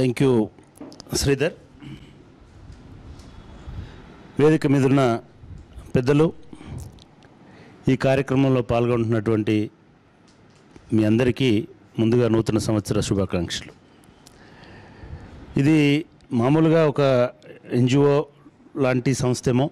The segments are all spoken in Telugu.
థ్యాంక్ యూ శ్రీధర్ వేదిక మీద ఉన్న పెద్దలు ఈ కార్యక్రమంలో పాల్గొంటున్నటువంటి మీ అందరికీ ముందుగా నూతన సంవత్సర శుభాకాంక్షలు ఇది మామూలుగా ఒక ఎన్జిఓ లాంటి సంస్థేమో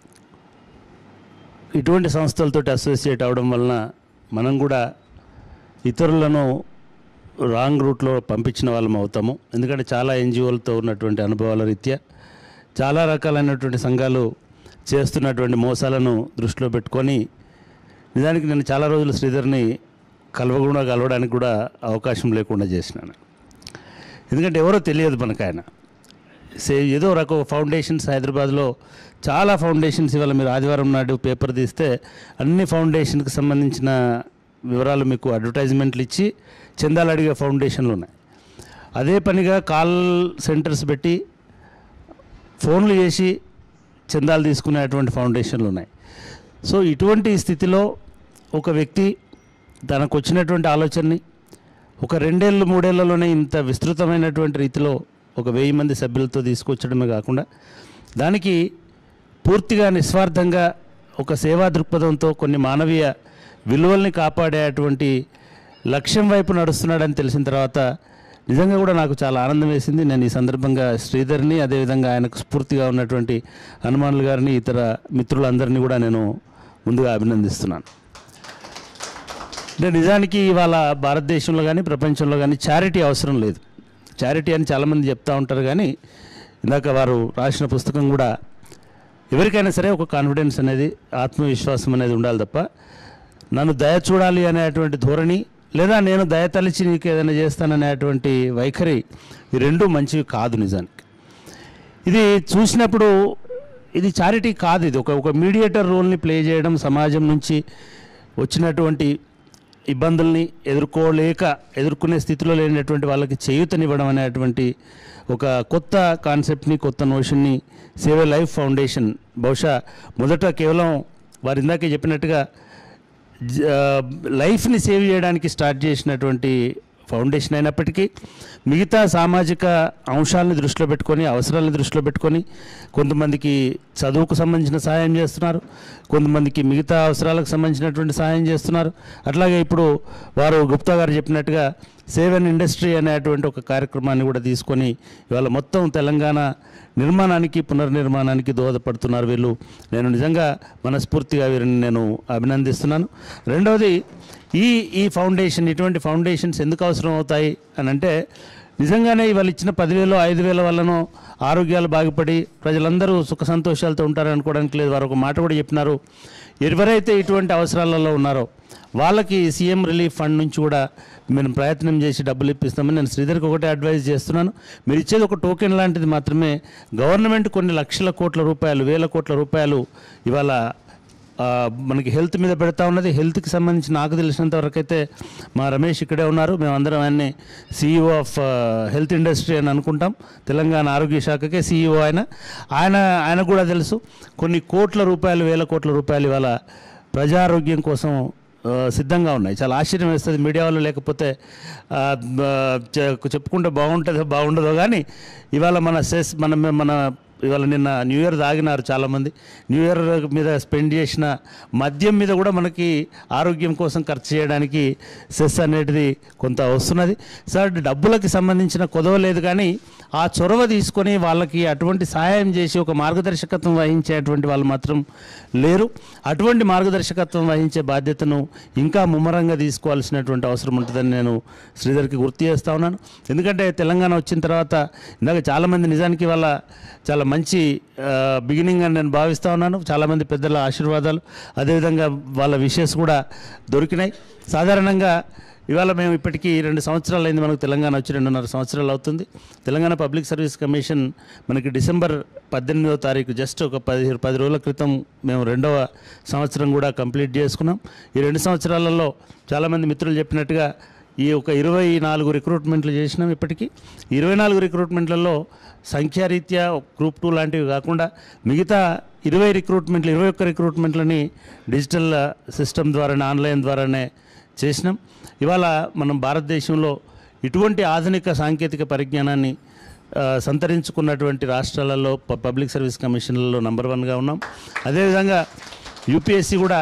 ఇటువంటి సంస్థలతో అసోసియేట్ అవడం వలన మనం కూడా ఇతరులను రాంగ్ రూట్లో పంపించిన వాళ్ళం అవుతాము ఎందుకంటే చాలా ఎన్జిఓలతో ఉన్నటువంటి అనుభవాల రీత్యా చాలా రకాలైనటువంటి సంఘాలు చేస్తున్నటువంటి మోసాలను దృష్టిలో పెట్టుకొని నిజానికి నేను చాలా రోజులు శ్రీధర్ని కలవకుండా కలవడానికి కూడా అవకాశం లేకుండా చేసినాను ఎందుకంటే ఎవరో తెలియదు మనకు ఆయన సే ఏదో రకం ఫౌండేషన్స్ హైదరాబాద్లో చాలా ఫౌండేషన్స్ ఇవాళ మీరు ఆదివారం నాడు పేపర్ తీస్తే అన్ని ఫౌండేషన్కి సంబంధించిన వివరాలు మీకు అడ్వర్టైజ్మెంట్లు ఇచ్చి చందాలు అడిగే ఫౌండేషన్లు ఉన్నాయి అదే పనిగా కాల్ సెంటర్స్ పెట్టి ఫోన్లు చేసి చందాలు తీసుకునేటువంటి ఫౌండేషన్లు ఉన్నాయి సో ఇటువంటి స్థితిలో ఒక వ్యక్తి తనకు వచ్చినటువంటి ఆలోచనని ఒక రెండేళ్ళు మూడేళ్లలోనే ఇంత విస్తృతమైనటువంటి రీతిలో ఒక వెయ్యి మంది సభ్యులతో తీసుకొచ్చడమే కాకుండా దానికి పూర్తిగా నిస్వార్థంగా ఒక సేవా దృక్పథంతో కొన్ని మానవీయ విలువల్ని కాపాడేటువంటి లక్ష్యం వైపు నడుస్తున్నాడని తెలిసిన తర్వాత నిజంగా కూడా నాకు చాలా ఆనందం వేసింది నేను ఈ సందర్భంగా శ్రీధర్ని అదేవిధంగా ఆయనకు స్ఫూర్తిగా ఉన్నటువంటి హనుమానులు గారిని ఇతర మిత్రులందరినీ కూడా నేను ముందుగా అభినందిస్తున్నాను అంటే నిజానికి ఇవాళ భారతదేశంలో కానీ ప్రపంచంలో కానీ చారిటీ అవసరం లేదు చారిటీ అని చాలామంది చెప్తా ఉంటారు కానీ ఇందాక వారు రాసిన పుస్తకం కూడా ఎవరికైనా సరే ఒక కాన్ఫిడెన్స్ అనేది ఆత్మవిశ్వాసం అనేది ఉండాలి తప్ప నన్ను దయ చూడాలి అనేటువంటి ధోరణి లేదా నేను దయ తలిచి నీకు ఏదైనా చేస్తాననేటువంటి వైఖరి ఈ రెండు మంచివి కాదు నిజానికి ఇది చూసినప్పుడు ఇది చారిటీ కాదు ఇది ఒక ఒక మీడియేటర్ రోల్ని ప్లే చేయడం సమాజం నుంచి వచ్చినటువంటి ఇబ్బందుల్ని ఎదుర్కోలేక ఎదుర్కొనే స్థితిలో లేనటువంటి వాళ్ళకి చేయూతనివ్వడం అనేటువంటి ఒక కొత్త కాన్సెప్ట్ని కొత్త నోషన్ని సేవ్ లైఫ్ ఫౌండేషన్ బహుశా మొదట కేవలం వారు ఇందాకే చెప్పినట్టుగా జ- ఆ, లైఫ్ని సేవ్ చేయడానికి స్టార్ట్ చేసినటువంటి ఫౌండేషన్ అయినప్పటికీ మిగతా సామాజిక అంశాలను దృష్టిలో పెట్టుకొని అవసరాలను దృష్టిలో పెట్టుకొని కొంతమందికి చదువుకు సంబంధించిన సహాయం చేస్తున్నారు కొంతమందికి మిగతా అవసరాలకు సంబంధించినటువంటి సహాయం చేస్తున్నారు అట్లాగే ఇప్పుడు వారు గుప్తా గారు చెప్పినట్టుగా సేవ్ అండ్ ఇండస్ట్రీ అనేటువంటి ఒక కార్యక్రమాన్ని కూడా తీసుకొని ఇవాళ మొత్తం తెలంగాణ నిర్మాణానికి పునర్నిర్మాణానికి దోహదపడుతున్నారు వీళ్ళు నేను నిజంగా మనస్ఫూర్తిగా వీరిని నేను అభినందిస్తున్నాను రెండవది ఈ ఈ ఫౌండేషన్ ఇటువంటి ఫౌండేషన్స్ ఎందుకు అవసరం అవుతాయి అని అంటే నిజంగానే ఇవాళ ఇచ్చిన పదివేలు ఐదు వేల వల్లనో ఆరోగ్యాలు బాగుపడి ప్రజలందరూ సుఖ సంతోషాలతో ఉంటారని అనుకోవడానికి లేదు వారు ఒక మాట కూడా చెప్పినారు ఎవరైతే ఇటువంటి అవసరాలలో ఉన్నారో వాళ్ళకి సీఎం రిలీఫ్ ఫండ్ నుంచి కూడా మేము ప్రయత్నం చేసి డబ్బులు ఇప్పిస్తామని నేను శ్రీధర్కి ఒకటే అడ్వైజ్ చేస్తున్నాను మీరు ఇచ్చేది ఒక టోకెన్ లాంటిది మాత్రమే గవర్నమెంట్ కొన్ని లక్షల కోట్ల రూపాయలు వేల కోట్ల రూపాయలు ఇవాళ ఆ, మనకి హెల్త్ మీద పెడతా ఉన్నది హెల్త్కి సంబంధించి నాకు తెలిసినంత వరకు అయితే మా రమేష్ ఇక్కడే ఉన్నారు మేమందరం ఆయన్ని సీఈఓ ఆఫ్ హెల్త్ ఇండస్ట్రీ అని అనుకుంటాం తెలంగాణ ఆరోగ్య శాఖకే సీఈఓ ఆయన ఆయన ఆయన కూడా తెలుసు కొన్ని కోట్ల రూపాయలు వేల కోట్ల రూపాయలు ఇవాళ ప్రజారోగ్యం కోసం ఆ, సిద్ధంగా ఉన్నాయి చాలా ఆశ్చర్యం వేస్తుంది మీడియా వాళ్ళు లేకపోతే ఆ, బ- చె- చెప్పుకుంటే బాగుంటుందో బాగుండదో కానీ ఇవాళ మన సెస్ మన మన ఇవాళ నిన్న న్యూ ఇయర్ తాగినారు చాలామంది న్యూ ఇయర్ మీద స్పెండ్ చేసిన మద్యం మీద కూడా మనకి ఆరోగ్యం కోసం ఖర్చు చేయడానికి సెస్ అనేది కొంత వస్తున్నది సార్ డబ్బులకి సంబంధించిన కొదవ లేదు కానీ ఆ చొరవ తీసుకొని వాళ్ళకి అటువంటి సహాయం చేసి ఒక మార్గదర్శకత్వం వహించేటువంటి వాళ్ళు మాత్రం లేరు అటువంటి మార్గదర్శకత్వం వహించే బాధ్యతను ఇంకా ముమ్మరంగా తీసుకోవాల్సినటువంటి అవసరం ఉంటుందని నేను శ్రీధర్కి గుర్తు చేస్తా ఉన్నాను ఎందుకంటే తెలంగాణ వచ్చిన తర్వాత ఇందాక చాలామంది నిజానికి వాళ్ళ చాలా మంచి బిగినింగ్ అని నేను భావిస్తూ ఉన్నాను చాలామంది పెద్దల ఆశీర్వాదాలు అదేవిధంగా వాళ్ళ విషయస్ కూడా దొరికినాయి సాధారణంగా ఇవాళ మేము ఇప్పటికీ రెండు సంవత్సరాలు అయింది మనకు తెలంగాణ వచ్చి రెండున్నర సంవత్సరాలు అవుతుంది తెలంగాణ పబ్లిక్ సర్వీస్ కమిషన్ మనకి డిసెంబర్ పద్దెనిమిదవ తారీఖు జస్ట్ ఒక పది పది రోజుల క్రితం మేము రెండవ సంవత్సరం కూడా కంప్లీట్ చేసుకున్నాం ఈ రెండు సంవత్సరాలలో చాలామంది మిత్రులు చెప్పినట్టుగా ఈ ఒక ఇరవై నాలుగు రిక్రూట్మెంట్లు చేసినాం ఇప్పటికీ ఇరవై నాలుగు రిక్రూట్మెంట్లలో సంఖ్యారీత్యా గ్రూప్ టూ లాంటివి కాకుండా మిగతా ఇరవై రిక్రూట్మెంట్లు ఇరవై ఒక్క రిక్రూట్మెంట్లని డిజిటల్ సిస్టమ్ ద్వారానే ఆన్లైన్ ద్వారానే చేసినాం ఇవాళ మనం భారతదేశంలో ఇటువంటి ఆధునిక సాంకేతిక పరిజ్ఞానాన్ని ఆ, సంతరించుకున్నటువంటి రాష్ట్రాలలో ప- పబ్లిక్ సర్వీస్ కమిషన్లలో నంబర్ వన్గా ఉన్నాం అదేవిధంగా యూపీఎస్సీ కూడా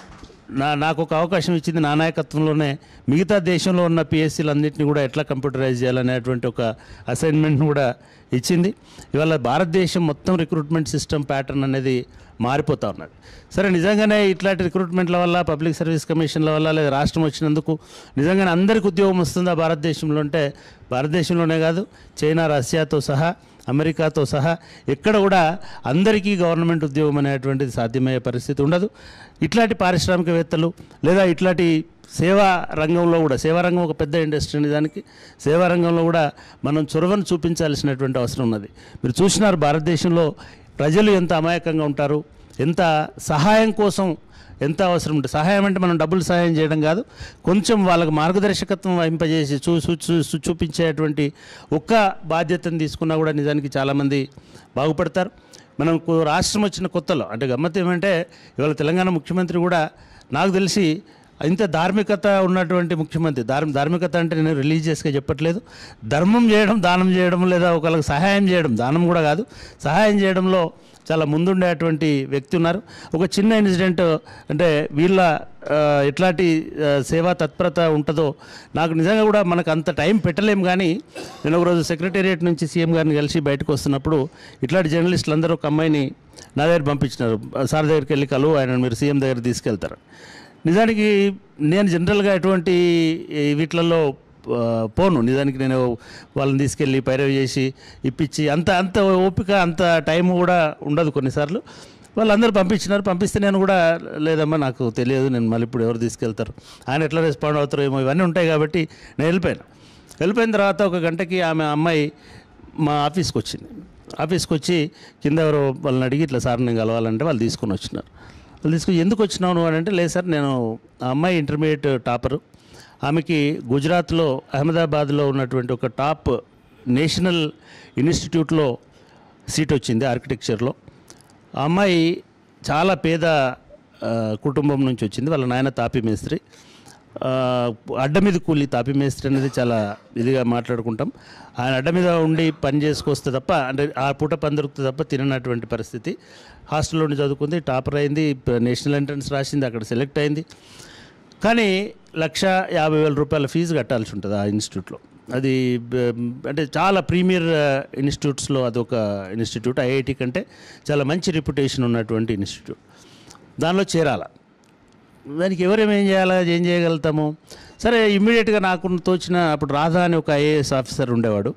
నా నాకు ఒక అవకాశం ఇచ్చింది నా నాయకత్వంలోనే మిగతా దేశంలో ఉన్న పిఎస్సీలు అన్నింటినీ కూడా ఎట్లా కంప్యూటరైజ్ చేయాలనేటువంటి ఒక అసైన్మెంట్ను కూడా ఇచ్చింది ఇవాళ భారతదేశం మొత్తం రిక్రూట్మెంట్ సిస్టమ్ ప్యాటర్న్ అనేది మారిపోతూ ఉన్నది సరే నిజంగానే ఇట్లాంటి రిక్రూట్మెంట్ల వల్ల పబ్లిక్ సర్వీస్ కమిషన్ల వల్ల లేదా రాష్ట్రం వచ్చినందుకు నిజంగానే అందరికి ఉద్యోగం వస్తుందా భారతదేశంలో అంటే భారతదేశంలోనే కాదు చైనా రష్యాతో సహా అమెరికాతో సహా ఎక్కడ కూడా అందరికీ గవర్నమెంట్ ఉద్యోగం అనేటువంటిది సాధ్యమయ్యే పరిస్థితి ఉండదు ఇట్లాంటి పారిశ్రామికవేత్తలు లేదా ఇట్లాంటి సేవా రంగంలో కూడా సేవా రంగం ఒక పెద్ద ఇండస్ట్రీ దానికి సేవా రంగంలో కూడా మనం చొరవను చూపించాల్సినటువంటి అవసరం ఉన్నది మీరు చూసినారు భారతదేశంలో ప్రజలు ఎంత అమాయకంగా ఉంటారు ఎంత సహాయం కోసం ఎంత అవసరం ఉంటుంది సహాయం అంటే మనం డబ్బులు సహాయం చేయడం కాదు కొంచెం వాళ్ళకి మార్గదర్శకత్వం వహింపజేసి చూ చూ- చూ- చూ- చూపించేటువంటి ఒక్క బాధ్యతను తీసుకున్నా కూడా నిజానికి చాలామంది బాగుపడతారు మనం కొ- రాష్ట్రం వచ్చిన కొత్తలో అంటే గమ్మత్ ఏమంటే ఇవాళ తెలంగాణ ముఖ్యమంత్రి కూడా నాకు తెలిసి ఇంత ధార్మికత ఉన్నటువంటి ముఖ్యమంత్రి ధార్మ ధార్మికత అంటే నేను రిలీజియస్గా చెప్పట్లేదు ధర్మం చేయడం దానం చేయడం లేదా ఒకళ్ళకి సహాయం చేయడం దానం కూడా కాదు సహాయం చేయడంలో చాలా ముందుండేటువంటి వ్యక్తి ఉన్నారు ఒక చిన్న ఇన్సిడెంట్ అంటే వీళ్ళ ఆ, ఎట్లాంటి ఆ, సేవా తత్పరత ఉంటుందో నాకు నిజంగా కూడా మనకు అంత టైం పెట్టలేము కానీ నేను ఒకరోజు సెక్రటేరియట్ నుంచి సీఎం గారిని కలిసి బయటకు వస్తున్నప్పుడు ఇట్లాంటి జర్నలిస్టులు అందరూ ఒక అమ్మాయిని నా దగ్గర పంపించినారు సార్ దగ్గరికి వెళ్ళి కలు ఆయన మీరు సీఎం దగ్గర తీసుకెళ్తారు నిజానికి నేను జనరల్గా ఎటువంటి ఈ వీటిలలో ఆ, పోను నిజానికి నేను వాళ్ళని తీసుకెళ్ళి పైరవి చేసి ఇప్పించి అంత అంత ఓపిక అంత టైం కూడా ఉండదు కొన్నిసార్లు వాళ్ళందరూ పంపించినారు పంపిస్తే నేను కూడా లేదమ్మా నాకు తెలియదు నేను మళ్ళీ ఇప్పుడు ఎవరు తీసుకెళ్తారు ఆయన ఎట్లా రెస్పాండ్ అవుతారో ఏమో ఇవన్నీ ఉంటాయి కాబట్టి నేను వెళ్ళిపోయాను వెళ్ళిపోయిన తర్వాత ఒక గంటకి ఆమె అమ్మాయి మా ఆఫీస్కి వచ్చింది ఆఫీస్కి వచ్చి కింద ఎవరో వాళ్ళని అడిగి ఇట్లా సార్ నేను కలవాలంటే వాళ్ళు తీసుకొని వచ్చినారు వాళ్ళు తీసుకొని ఎందుకు వచ్చినావు నువ్వు అని అంటే లేదు సార్ నేను ఆ అమ్మాయి ఇంటర్మీడియట్ టాపరు ఆమెకి గుజరాత్లో అహ్మదాబాద్లో ఉన్నటువంటి ఒక టాప్ నేషనల్ ఇన్స్టిట్యూట్లో సీట్ వచ్చింది ఆర్కిటెక్చర్లో ఆ అమ్మాయి చాలా పేద ఆ, కుటుంబం నుంచి వచ్చింది వాళ్ళ నాయన తాపి మేస్త్రి ఆ, అడ్డ మీద కూలి తాపి మేస్త్రి అనేది చాలా ఇదిగా మాట్లాడుకుంటాం ఆయన అడ్డ మీద ఉండి పని చేసుకొస్తే తప్ప అంటే ఆ పూట పని దొరికితే తప్ప తిననటువంటి పరిస్థితి హాస్టల్లో ఉండి చదువుకుంది టాపర్ అయింది ప- నేషనల్ ఎంట్రన్స్ రాసింది అక్కడ సెలెక్ట్ అయింది కానీ లక్ష యాభై వేల రూపాయల ఫీజు కట్టాల్సి ఉంటుంది ఆ ఇన్స్టిట్యూట్లో అది బ- అంటే చాలా ప్రీమియర్ ఇన్స్టిట్యూట్స్లో అదొక ఇన్స్టిట్యూట్ ఐఐటి కంటే చాలా మంచి రిప్యుటేషన్ ఉన్నటువంటి ఇన్స్టిట్యూట్ దానిలో చేరాల దానికి ఎవరేం ఏం చేయాలా ఏం చేయగలుగుతాము సరే ఇమ్మీడియట్గా నాకు తోచిన అప్పుడు రాధా అని ఒక ఐఏఎస్ ఆఫీసర్ ఉండేవాడు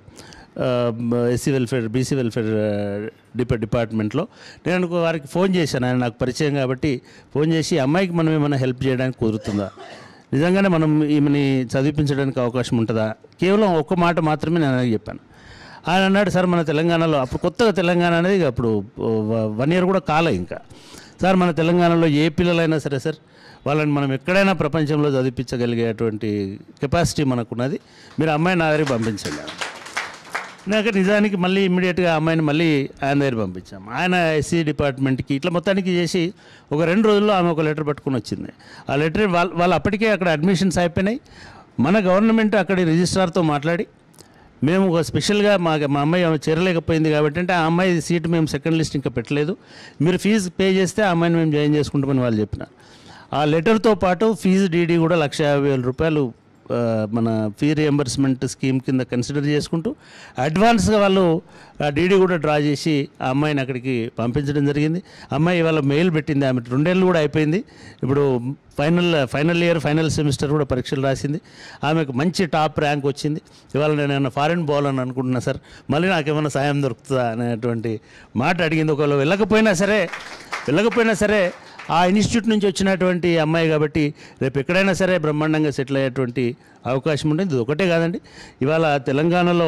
ఎస్సీ వెల్ఫేర్ బీసీ వెల్ఫేర్ డిపా డిపార్ట్మెంట్లో నేను అనుకో వారికి ఫోన్ చేశాను ఆయన నాకు పరిచయం కాబట్టి ఫోన్ చేసి అమ్మాయికి మనం ఏమైనా హెల్ప్ చేయడానికి కుదురుతుందా నిజంగానే మనం ఈమెని చదివించడానికి అవకాశం ఉంటుందా కేవలం ఒక్క మాట మాత్రమే నేను ఆయనకి చెప్పాను ఆయన అన్నాడు సార్ మన తెలంగాణలో అప్పుడు కొత్తగా తెలంగాణ అనేది ఇక అప్పుడు వన్ ఇయర్ కూడా కాలే ఇంకా సార్ మన తెలంగాణలో ఏ పిల్లలైనా సరే సార్ వాళ్ళని మనం ఎక్కడైనా ప్రపంచంలో చదివించగలిగేటువంటి కెపాసిటీ మనకున్నది మీరు అమ్మాయిని నా దగ్గరికి పంపించండి నాకు నిజానికి మళ్ళీ ఇమ్మీడియట్గా అమ్మాయిని మళ్ళీ ఆయన దగ్గర పంపించాం ఆయన ఎస్సీ డిపార్ట్మెంట్కి ఇట్లా మొత్తానికి చేసి ఒక రెండు రోజుల్లో ఆమె ఒక లెటర్ పట్టుకొని వచ్చింది ఆ లెటర్ వాళ్ళ వాళ్ళు అప్పటికే అక్కడ అడ్మిషన్స్ అయిపోయినాయి మన గవర్నమెంట్ అక్కడి రిజిస్ట్రార్తో మాట్లాడి మేము ఒక స్పెషల్గా మా మా అమ్మాయి ఆమె చేరలేకపోయింది కాబట్టి అంటే ఆ అమ్మాయి సీట్ మేము సెకండ్ లిస్ట్ ఇంకా పెట్టలేదు మీరు ఫీజు పే చేస్తే ఆ అమ్మాయిని మేము జాయిన్ చేసుకుంటామని వాళ్ళు చెప్పిన ఆ లెటర్తో పాటు ఫీజు డీడీ కూడా లక్ష యాభై వేల రూపాయలు ఆ, మన ఫీ రియంబర్స్మెంట్ స్కీమ్ కింద కన్సిడర్ చేసుకుంటూ అడ్వాన్స్గా వాళ్ళు ఆ డీడీ కూడా డ్రా చేసి ఆ అమ్మాయిని అక్కడికి పంపించడం జరిగింది అమ్మాయి ఇవాళ మెయిల్ పెట్టింది ఆమె రెండేళ్ళు కూడా అయిపోయింది ఇప్పుడు final final year final semester కూడా పరీక్షలు రాసింది ఆమెకు మంచి టాప్ ర్యాంక్ వచ్చింది ఇవాళ నేను ఏమైనా ఫారిన్ పోవాలని అనుకుంటున్నా సార్ మళ్ళీ నాకేమైనా సాయం దొరుకుతుందా అనేటువంటి మాట అడిగింది ఒకవేళ వెళ్ళకపోయినా సరే వెళ్ళకపోయినా సరే ఆ ఇన్స్టిట్యూట్ నుంచి వచ్చినటువంటి అమ్మాయి కాబట్టి రేపు ఎక్కడైనా సరే బ్రహ్మాండంగా సెటిల్ అయ్యేటువంటి అవకాశం ఉంటుంది ఇది ఒకటే కాదండి ఇవాళ తెలంగాణలో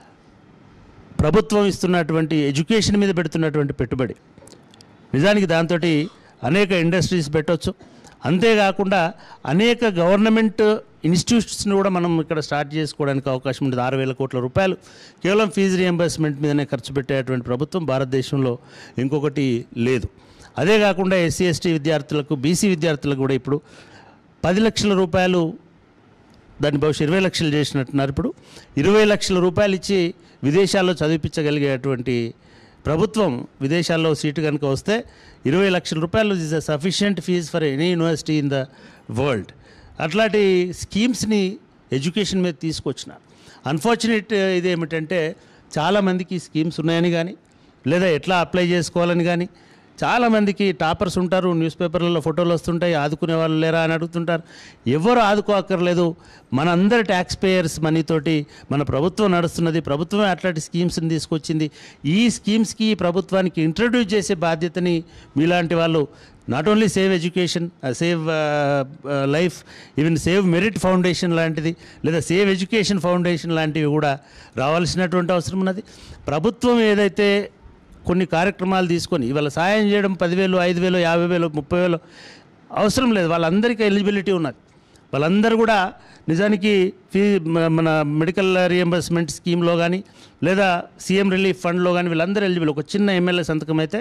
ప్రభుత్వం ఇస్తున్నటువంటి ఎడ్యుకేషన్ మీద పెడుతున్నటువంటి పెట్టుబడి నిజానికి దాంతో అనేక ఇండస్ట్రీస్ పెట్టవచ్చు అంతేకాకుండా అనేక గవర్నమెంట్ ఇన్స్టిట్యూట్స్ని కూడా మనం ఇక్కడ స్టార్ట్ చేసుకోవడానికి అవకాశం ఉంటుంది ఆరు వేల కోట్ల రూపాయలు కేవలం ఫీజు రియంబర్స్మెంట్ మీదనే ఖర్చు పెట్టేటువంటి ప్రభుత్వం భారతదేశంలో ఇంకొకటి లేదు అదే కాకుండా ఎస్సీ ఎస్టీ విద్యార్థులకు బీసీ విద్యార్థులకు కూడా ఇప్పుడు పది లక్షల రూపాయలు దాన్ని బహుశా ఇరవై లక్షలు చేసినట్టున్నారు ఇప్పుడు ఇరవై లక్షల రూపాయలు ఇచ్చి విదేశాల్లో చదివించగలిగేటువంటి ప్రభుత్వం విదేశాల్లో సీటు కనుక వస్తే ఇరవై లక్షల రూపాయలు is a sufficient fees for any university in the world అట్లాంటి స్కీమ్స్ని ఎడ్యుకేషన్ మీద తీసుకొచ్చిన అన్ఫార్చునేట్ ఇది ఏమిటంటే చాలామందికి స్కీమ్స్ ఉన్నాయని కానీ లేదా ఎట్లా అప్లై చేసుకోవాలని కానీ చాలామందికి టాపర్స్ ఉంటారు న్యూస్ పేపర్లలో ఫోటోలు వస్తుంటాయి ఆదుకునే వాళ్ళు లేరా అని అడుగుతుంటారు ఎవరు ఆదుకోక్కర్లేదు మన అందరి ట్యాక్స్ పేయర్స్ మనీతోటి మన ప్రభుత్వం నడుస్తున్నది ప్రభుత్వమే అట్లాంటి స్కీమ్స్ని తీసుకొచ్చింది ఈ స్కీమ్స్కి ఈ ప్రభుత్వానికి ఇంట్రడ్యూస్ చేసే బాధ్యతని మీలాంటి వాళ్ళు not only save education save life even save merit foundation లాంటిది లేదా సేవ్ ఎడ్యుకేషన్ ఫౌండేషన్ లాంటివి కూడా రావాల్సినటువంటి అవసరం ఉన్నది ప్రభుత్వం ఏదైతే కొన్ని కార్యక్రమాలు తీసుకొని ఇవాళ సాయం చేయడం పదివేలు ఐదు వేలు యాభై వేలు ముప్పై వేలు అవసరం లేదు వాళ్ళందరికీ ఎలిజిబిలిటీ ఉన్నది వాళ్ళందరూ కూడా నిజానికి ఫీ మ- మన మెడికల్ రియంబర్స్మెంట్ స్కీమ్లో కానీ లేదా సీఎం రిలీఫ్ ఫండ్లో కానీ వీళ్ళందరూ ఎలిజిబుల్ ఒక చిన్న ఎమ్మెల్యే సంతకం అయితే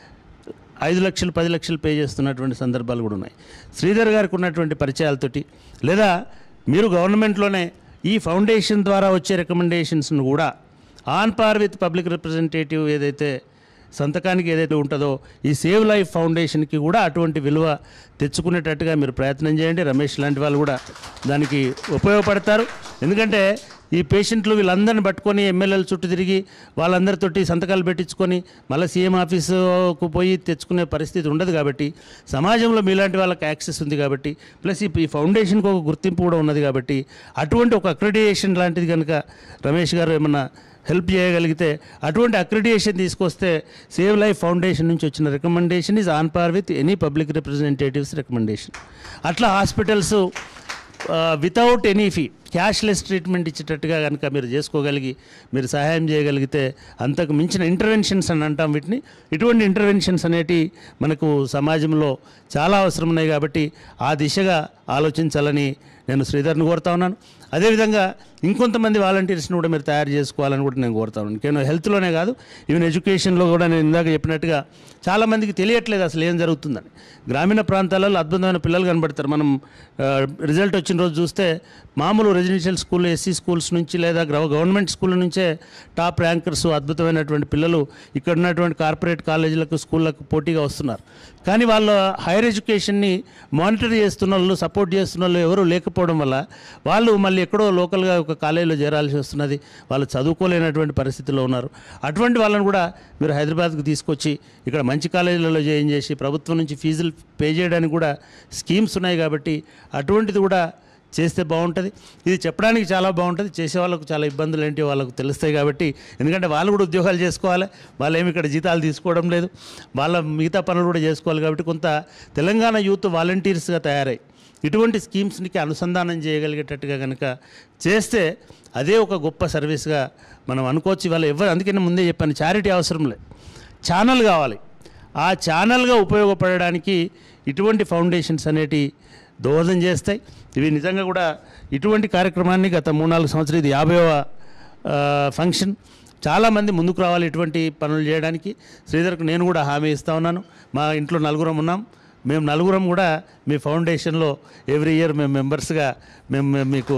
ఐదు లక్షలు పది లక్షలు పే చేస్తున్నటువంటి సందర్భాలు కూడా ఉన్నాయి శ్రీధర్ గారికి ఉన్నటువంటి పరిచయాలతోటి లేదా మీరు గవర్నమెంట్లోనే ఈ ఫౌండేషన్ ద్వారా వచ్చే రికమెండేషన్స్ను కూడా on par with public representative ఏదైతే సంతకానికి ఏదైతే ఉంటుందో ఈ సేవ్ లైఫ్ ఫౌండేషన్కి కూడా అటువంటి విలువ తెచ్చుకునేటట్టుగా మీరు ప్రయత్నం చేయండి రమేష్ లాంటి వాళ్ళు కూడా దానికి ఉపయోగపడతారు ఎందుకంటే ఈ పేషెంట్లు వీళ్ళందరిని పట్టుకొని ఎమ్మెల్యేల చుట్టూ తిరిగి వాళ్ళందరితోటి సంతకాలు పెట్టించుకొని మళ్ళీ సీఎం ఆఫీసుకు పోయి తెచ్చుకునే పరిస్థితి ఉండదు కాబట్టి సమాజంలో మీలాంటి వాళ్ళకి యాక్సెస్ ఉంది కాబట్టి ప్లస్ ఈ ఈ ఫౌండేషన్కి ఒక గుర్తింపు కూడా ఉన్నది కాబట్టి అటువంటి ఒక అక్రిడియేషన్ లాంటిది కనుక రమేష్ గారు ఏమన్నా హెల్ప్ చేయగలిగితే అటువంటి అక్రిడియేషన్ తీసుకొస్తే సేవ్ లైఫ్ ఫౌండేషన్ నుంచి వచ్చిన recommendation is on par with any public representatives recommendation అట్లా hospitals without any fee cashless treatment ఇచ్చేటట్టుగా కనుక మీరు చేసుకోగలిగి మీరు సహాయం చేయగలిగితే అంతకు మించిన ఇంటర్వెన్షన్స్ అని అంటాం వీటిని ఇటువంటి ఇంటర్వెన్షన్స్ అనేటి మనకు సమాజంలో చాలా అవసరం ఉన్నాయి కాబట్టి ఆ దిశగా ఆలోచించాలని నేను శ్రీధర్ని కోరుతా ఉన్నాను అదేవిధంగా ఇంకొంతమంది వాలంటీర్స్ని కూడా మీరు తయారు చేసుకోవాలని కూడా నేను కోరుతా ఉన్నాను కేవలం హెల్త్లోనే కాదు ఈవెన్ ఎడ్యుకేషన్లో కూడా నేను ఇందాక చెప్పినట్టుగా చాలామందికి తెలియట్లేదు అసలు ఏం జరుగుతుందని గ్రామీణ ప్రాంతాలలో అద్భుతమైన పిల్లలు కనబడతారు మనం ఆ, రిజల్ట్ వచ్చిన రోజు చూస్తే మామూలు రెసిడెన్షియల్ స్కూల్ ఎస్సీ స్కూల్స్ నుంచి లేదా గ్రవ- గవర్నమెంట్ స్కూల్ నుంచే టాప్ ర్యాంకర్స్ అద్భుతమైనటువంటి పిల్లలు ఇక్కడ ఉన్నటువంటి కార్పొరేట్ కాలేజీలకు స్కూళ్ళకు పోటీగా వస్తున్నారు కానీ వాళ్ళ హైయర్ ఎడ్యుకేషన్ని మానిటర్ చేస్తున్న వాళ్ళు సపోర్ట్ చేస్తున్న వాళ్ళు ఎవరు లేకపోవడం వల్ల వాళ్ళు మళ్ళీ ఎక్కడో లోకల్గా ఒక కాలేజీలో చేరాల్సి వస్తున్నది వాళ్ళు చదువుకోలేనటువంటి పరిస్థితిలో ఉన్నారు అటువంటి వాళ్ళని కూడా మీరు హైదరాబాద్కు తీసుకొచ్చి ఇక్కడ మంచి కాలేజీలలో జాయిన్ చేసి ప్రభుత్వం నుంచి ఫీజులు పే చేయడానికి కూడా స్కీమ్స్ ఉన్నాయి కాబట్టి అటువంటిది కూడా చేస్తే బాగుంటుంది ఇది చెప్పడానికి చాలా బాగుంటుంది చేసే వాళ్ళకు చాలా ఇబ్బందులు ఏంటి వాళ్ళకు తెలుస్తాయి కాబట్టి ఎందుకంటే వాళ్ళు కూడా ఉద్యోగాలు చేసుకోవాలి వాళ్ళు ఏమి ఇక్కడ జీతాలు తీసుకోవడం లేదు వాళ్ళ మిగతా పనులు కూడా చేసుకోవాలి కాబట్టి కొంత తెలంగాణ యూత్ వాలంటీర్స్గా తయారై ఇటువంటి స్కీమ్స్కి అనుసంధానం చేయగలిగేటట్టుగా కనుక చేస్తే అదే ఒక గొప్ప సర్వీస్గా మనం అనుకోవచ్చు ఇవాళ ఎవరు అందుకని ముందే చెప్పాను చారిటీ అవసరం లేదు ఛానల్ కావాలి ఆ ఛానల్గా ఉపయోగపడడానికి ఇటువంటి ఫౌండేషన్స్ అనేటి దోహదం చేస్తాయి ఇవి నిజంగా కూడా ఇటువంటి కార్యక్రమాన్ని గత మూడు నాలుగు సంవత్సరాలు ఇది యాభైవ ఆ, ఫంక్షన్ చాలామంది ముందుకు రావాలి ఇటువంటి పనులు చేయడానికి శ్రీధర్కు నేను కూడా హామీ ఇస్తా ఉన్నాను మా ఇంట్లో నలుగురం ఉన్నాం మేము నలుగురం కూడా మీ ఫౌండేషన్లో ఎవ్రీ ఇయర్ మేము మెంబర్స్గా మేము మేము మీకు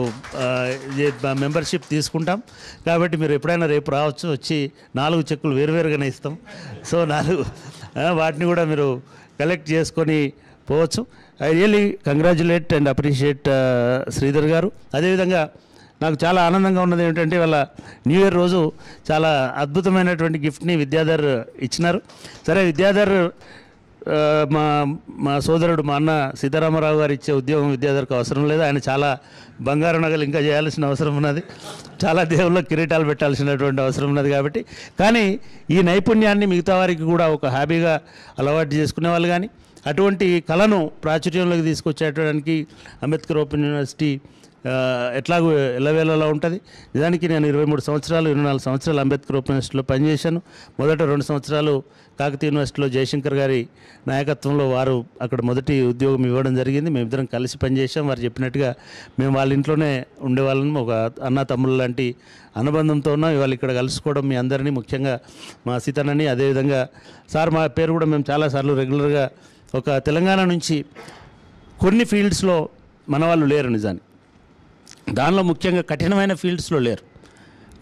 మెంబర్షిప్ తీసుకుంటాం కాబట్టి మీరు ఎప్పుడైనా రేపు రావచ్చు వచ్చి నాలుగు చెక్కులు వేరువేరుగానే ఇస్తాం సో నాలుగు ఆ, వాటిని కూడా మీరు కలెక్ట్ చేసుకొని పోవచ్చు I really congratulate and appreciate Sridhar garu అదేవిధంగా నాకు చాలా ఆనందంగా ఉన్నది ఏమిటంటే వాళ్ళ న్యూ ఇయర్ రోజు చాలా అద్భుతమైనటువంటి గిఫ్ట్ని విద్యాధర్ ఇచ్చినారు సరే విద్యాధర్ ఆ, మా మా సోదరుడు మా అన్న సీతారామరావు గారు ఇచ్చే ఉద్యోగం విద్యాధర్కి అవసరం లేదు ఆయన చాలా బంగారు నగలు ఇంకా చేయాల్సిన అవసరం ఉన్నది చాలా దేవుళ్ళ కిరీటాలు పెట్టాల్సినటువంటి అవసరం ఉన్నది కాబట్టి కానీ ఈ నైపుణ్యాన్ని మిగతా వారికి కూడా ఒక హాబీగా అలవాటు చేసుకునే వాళ్ళు కానీ అటువంటి కళను ప్రాచుర్యంలోకి తీసుకొచ్చేయడానికి అంబేద్కర్ ఓపెన్ యూనివర్సిటీ ఆ, ఎట్లాగో ఎల్లవేళలా ఉంటుంది నిజానికి నేను ఇరవై మూడు సంవత్సరాలు ఇరవై నాలుగు సంవత్సరాలు అంబేద్కర్ ఓపెన్ యూనివర్సిటీలో పనిచేశాను మొదట రెండు సంవత్సరాలు కాకతీయ యూనివర్సిటీలో జయశంకర్ గారి నాయకత్వంలో వారు అక్కడ మొదటి ఉద్యోగం ఇవ్వడం జరిగింది మేమిద్దరం కలిసి పనిచేసాం వారు చెప్పినట్టుగా మేము వాళ్ళ ఇంట్లోనే ఉండేవాళ్ళం ఒక అన్న తమ్ముళ్ళ లాంటి అనుబంధంతో ఉన్నాం ఇవాళ ఇక్కడ కలుసుకోవడం మీ అందరినీ ముఖ్యంగా మా సీతన్నని అదేవిధంగా సార్ మా పేరు కూడా మేము చాలాసార్లు రెగ్యులర్గా ఒక తెలంగాణ నుంచి కొన్ని ఫీల్డ్స్లో మన వాళ్ళు లేరు నిజానికి దానిలో ముఖ్యంగా కఠినమైన ఫీల్డ్స్లో లేరు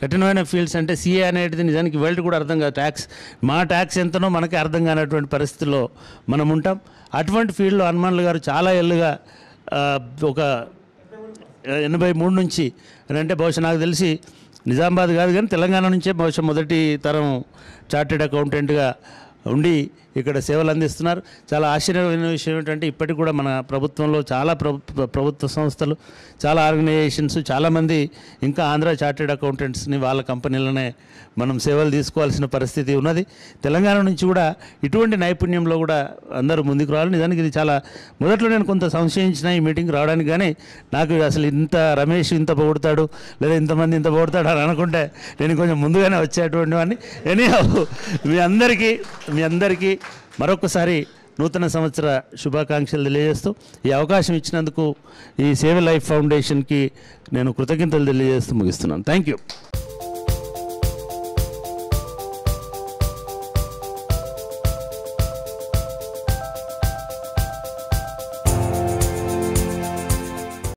కఠినమైన ఫీల్డ్స్ అంటే సీఏ అనేది నిజానికి వరల్డ్ కూడా అర్థం కాదు ట్యాక్స్ మా ట్యాక్స్ ఎంతనో మనకే అర్థం కానటువంటి పరిస్థితుల్లో మనం ఉంటాం అటువంటి ఫీల్డ్లో హనుమాన్లు గారు చాలా ఏళ్ళుగా ఆ, ఒక ఎనభై మూడు నుంచి అని అంటే బహుశా నాకు తెలిసి నిజామాబాద్ కాదు కానీ తెలంగాణ నుంచే బహుశా మొదటి తరం చార్టెడ్ అకౌంటెంట్గా ఉండి ఇక్కడ సేవలు అందిస్తున్నారు చాలా ఆశ్చర్యమైన విషయం ఏంటంటే ఇప్పటికి కూడా మన ప్రభుత్వంలో చాలా ప్రభు ప్రభుత్వ సంస్థలు చాలా ఆర్గనైజేషన్స్ చాలామంది ఇంకా ఆంధ్ర చార్టెడ్ అకౌంటెంట్స్ని వాళ్ళ కంపెనీలనే మనం సేవలు తీసుకోవాల్సిన పరిస్థితి ఉన్నది తెలంగాణ నుంచి కూడా ఇటువంటి నైపుణ్యంలో కూడా అందరూ ముందుకు రావాలి నిజానికి ఇది చాలా మొదట్లో నేను కొంత సంశయించిన ఈ మీటింగ్ రావడానికి కానీ నాకు అసలు ఇంత రమేష్ ఇంత పొగుడతాడు లేదా ఇంతమంది ఇంత పొగుడతాడు అని అనుకుంటే నేను కొంచెం ముందుగానే వచ్చేటువంటి వాడిని ఎనీ మీ అందరికీ మీ అందరికీ మరొకసారి నూతన సంవత్సర శుభాకాంక్షలు తెలియజేస్తూ ఈ అవకాశం ఇచ్చినందుకు ఈ సేవ లైఫ్ ఫౌండేషన్కి నేను కృతజ్ఞతలు తెలియజేస్తూ ముగిస్తున్నాను థ్యాంక్ యూ